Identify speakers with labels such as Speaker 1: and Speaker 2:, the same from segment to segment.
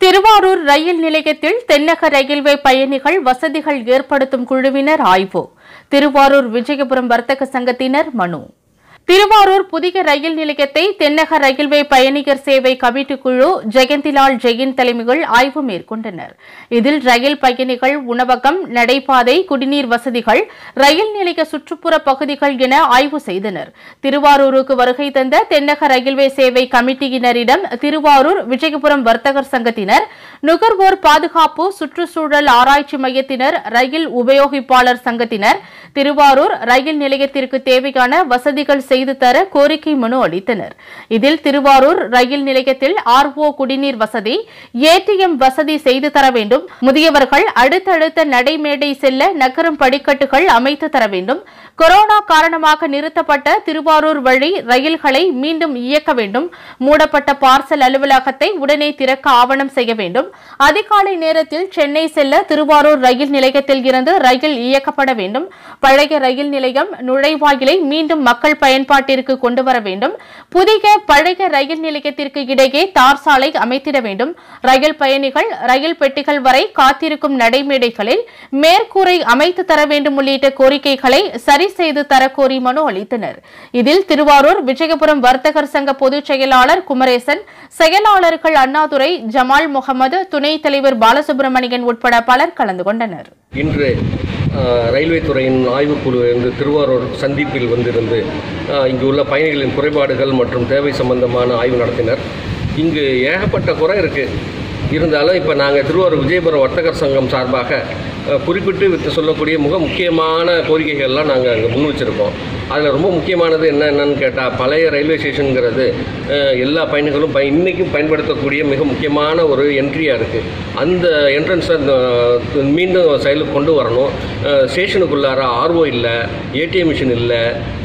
Speaker 1: திருவாரூர் ரயில் நிலையத்தில் தென்னக ரயில்வே பயணிகள் வசதிகள் ஏற்படுத்தும் குழுவினர் ஆய்வு திருவாரூர் விஜயபுரம் வர்த்தக சங்கத்தினர் மனு திருவாரூர் புதிய ரயில் நிலையத்தை தென்னக ரயில்வே பயணியர் சேவை கமிட்டி குழு ஜெயந்திலால் ஜெயின் தலைமையில் ஆய்வு மேற்கொண்டனர் இதில் ரயில் பயணிகள் உணவகம் நடைபாதை குடிநீர் வசதிகள் ரயில் நிலைய சுற்றுப்புற பகுதிகள் என ஆய்வு செய்தனர் திருவாரூருக்கு வருகை தந்த தென்னக ரயில்வே சேவை கமிட்டியினரிடம் திருவாரூர் விஜயபுரம் வர்த்தகர் சங்கத்தினர் நுகர்வோர் பாதுகாப்பு சுற்றுச்சூழல் ஆராய்ச்சி மையத்தினர் ரயில் உபயோகிப்பாளர் சங்கத்தினர் திருவாரூர் ரயில் நிலையத்திற்கு தேவையான வசதிகள் செய்து தர கோரிக்கை மனு அளித்தனர் இதில் திருவாரூர் ரயில் நிலையத்தில் ஆர்ஓ குடிநீர் வசதி ஏடிஎம் வசதி செய்து தர வேண்டும் முதியவர்கள் அடுத்தடுத்த நடைமேடை செல்ல நகரும் படிக்கட்டுகள் அமைத்து தர வேண்டும் கொரோனா காரணமாக நிறுத்தப்பட்ட திருவாரூர் வழி ரயில்களை மீண்டும் இயக்க வேண்டும் மூடப்பட்ட பார்சல் அலுவலகத்தை உடனே திறக்க ஆவணம் செய்ய வேண்டும் அதிகாலை நேரத்தில் சென்னை செல்ல திருவாரூர் ரயில் நிலையத்தில் இருந்து ரயில் இயக்கப்பட வேண்டும் பழைய ரயில் நிலையம் நுழைவாயிலை மீண்டும் மக்கள் பயன்பாட்டிற்கு கொண்டு வர வேண்டும் புதிய பழைய ரயில் நிலையத்திற்கு இடையே தார் சாலை அமைத்திட வேண்டும் ரயில் பயணிகள் ரயில் பெட்டிகள் வரை காத்திருக்கும் நடைமேடைகளில் மேற்கூரை அமைத்து தர வேண்டும் உள்ளிட்ட கோரிக்கைகளை சரி செய்து தரக்கோரி மனு அளித்தனர் இதில் திருவாரூர் விஜயபுரம் வர்த்தகர் சங்க பொதுச் செயலாளர் குமரேசன் செயலாளர்கள் அண்ணாதுரை ஜமால் முகமது துணைத் தலைவர் பாலசுப்ரமணியன் உட்பட பலர் கலந்து கொண்டனர்
Speaker 2: இன்று அஹ், ரயில்வே துறையின் ஆய்வுக்குழு இன்று திருவாரூர் சந்திப்பில் வந்திருந்து அஹ், இங்கு உள்ள பயணிகளின் குறைபாடுகள் மற்றும் தேவை சம்பந்தமான ஆய்வு நடத்தினர் இங்கு ஏகப்பட்ட குறை இருக்குது இருந்தாலும் இப்போ நாங்கள் திருவாரூர் விஜயபுரம் வர்த்தகர் சங்கம் சார்பாக அஹ், குறிப்பிட்டு வித்து சொல்லக்கூடிய மிக முக்கியமான கோரிக்கைகள்லாம் நாங்கள் அங்கே முன் வச்சுருக்கோம் அதில் ரொம்ப முக்கியமானது என்ன என்னன்னு கேட்டால் பழைய ரயில்வே ஸ்டேஷனுங்கிறது அஹ், எல்லா பயணிகளும் பய இன்றைக்கும் பயன்படுத்தக்கூடிய மிக முக்கியமான ஒரு என்ட்ரியாக இருக்குது அந்த என்ட்ரன்ஸை மீண்டும் செயலுக்கு கொண்டு வரணும் அஹ், ஸ்டேஷனுக்குள்ளார ஆர்ஓ இல்லை ஏடிஎம் மிஷின் இல்லை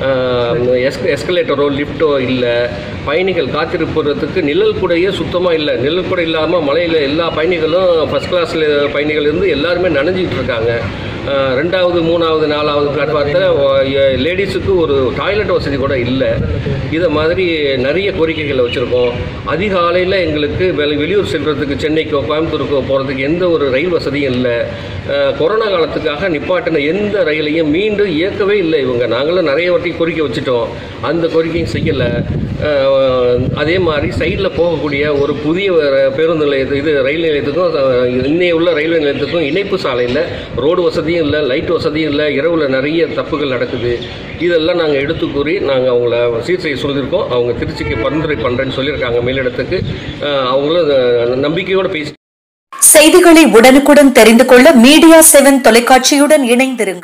Speaker 2: எஸ் எஸ்கலேட்டரோ லிஃப்ட்டோ இல்லை பயணிகள் காத்திருப்பதற்கு நிழல் கூடையே சுத்தமாக இல்லை நிழல் கூட இல்லாமல் மலையில் எல்லா பயணிகளும் ஃபஸ்ட் கிளாஸில் பயணிகள் இருந்து எல்லாருமே நனைஞ்சிட்டு இருக்காங்க அஹ், ரெண்டாவது மூணாவது நாலாவது பிளாட்ஃபாரத்தில் லேடிஸுக்கு ஒரு டாய்லெட் வசதி கூட இல்லை இதை மாதிரி நிறைய கோரிக்கைகளை வச்சுருக்கோம் அதிகாலையில் எங்களுக்கு வெளி வெளியூர் செல்றதுக்கு சென்னைக்கோ கோயம்புத்தூருக்கோ போகிறதுக்கு எந்த ஒரு ரயில் வசதியும் இல்லை அஹ், கொரோனா காலத்துக்காக நிப்பாட்டின எந்த ரயிலையும் மீண்டும் இயக்கவே இல்லை இவங்க நாங்களும் நிறைய வாட்டி கோரிக்கை வச்சுட்டோம் அந்த கோரிக்கையும் செய்யலை அதே மாதிரி சைடில் போகக்கூடிய ஒரு புதிய ர- பேருந்து நிலையத்து இது ரயில் நிலையத்துக்கும் அஹ், இன்னைய உள்ள ரயில்வே நிலையத்துக்கும் இணைப்பு சாலையில் ரோடு வசதியும் இல்லை லைட் வசதியும் இல்லை இரவில் நிறைய தப்புகள் நடக்குது இதெல்லாம் நாங்கள் எடுத்து கூறி நாங்கள் அவங்கள சீர் செய்ய சொல்லியிருக்கோம் அவங்க திருச்சிக்கு பரிந்துரை பண்ணுறேன்னு சொல்லியிருக்காங்க மேலிடத்துக்கு அஹ், அவங்களும் அஹ், நம்பிக்கையோடு பேசி
Speaker 3: செய்திகளை உடனுக்குடன் தெரிந்து கொள்ள மீடியா செவன் தொலைக்காட்சியுடன் இணைந்திருங்கள்